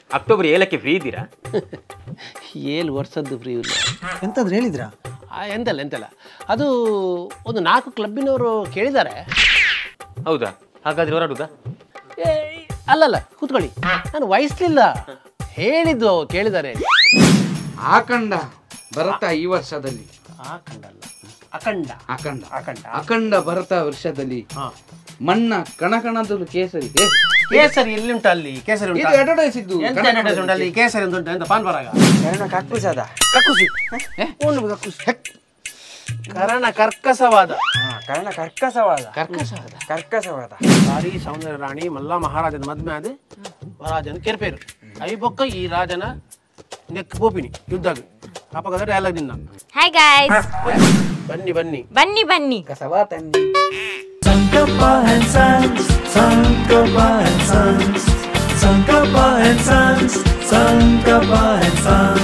October ಏಳಕ್ಕೆ free ಇದ್ದೀರಾ ಏಳು ವರ್ಷದ್ದು ಫ್ರೀ ಇಲ್ಲ ಎಂತಾದ್ರು ಹೇಳಿದ್ರಾ ಆ, ಎಂತಲ್ಲ ಎಂತಲ್ಲ ಅದು ಒಂದು ನಾಲ್ಕು ಕ್ಲಬ್ಬಿನವರು ಕೇಳಿದ್ದಾರೆ ಹೌದಾ ಹಾಗಾದ್ರೆ ಹೊರಡುದಾ ಏ, ಅಲ್ಲಲ್ಲ ಕೂತ್ಕೊಳ್ಳಿ ನಾನು ವಹಿಸ್ಲಿಲ್ಲ ಹೇಳಿದ್ದು ಕೇಳಿದ್ದಾರೆ ಆಕಂಡ ಭರತ ಈ ವರ್ಷದಲ್ಲಿ ಅಖಂಡಲ್ಲ ಅಖಂಡ ಅಖಂಡ ಅಖಂಡ ಅಖಂಡ ಭರತ ವರ್ಷದಲ್ಲಿ ಹಾ. ಮಣ್ಣ ಕಣಕಣದಲು ಕೇಸರಿ ಏ, ಕೇಸರಿ ಎಲ್ಲಿ ಉಂಟು ಅಲ್ಲಿ ಕೇಸರಿ ಇದು ಉಂಟು advertise ಇದ್ದು ಎಂತ ಕನ್ನಡ advertise ಉಂಟು ಅಲ್ಲಿ ಕೇಸರಿ ಅಂತ ಉಂಟು ಎಂತ ಪಾನ್ ಪರಾಗ ಕಕ್ಕುಸದ ಕಕ್ಕುಸಿ ಉಂಡು ಕಕ್ಕುಸಿ ಕರ್ಣ ಕರ್ಕಸವಾದ ಕರ್ಣ ಕರ್ಕಸವಾದ ಕರ್ಕಸವಾದ ಕರ್ಕಸವಾದ ಭಾರಿ ಸೌಂದರ್ಯ ರಾಣಿ ಮಲ್ಲ ಮಹಾರಾಜನ ಮದ್ಮೆ ಆದ ಮಹಾರಾಜನ ಕೆರ್ಪೇರು ಐ ಬೊಕ್ಕ ಈ ರಾಜನ ನೆಕ್ ಬೋಪಿನಿ ಯುದ್ಧ ಅಪಗದ ಡೈಲಾಗ್ ನಿನ್ನ ಹಾಯ್ ಗಾಯ್ಸ್ ಬನ್ನಿ ಬನ್ನಿ ಬನ್ನಿ ಬನ್ನಿ ಕಸವ ತನ್ನಿ Sankapa and Sons, Sankapa and Sons, Sankapa and Sons, Sankapa and Sons.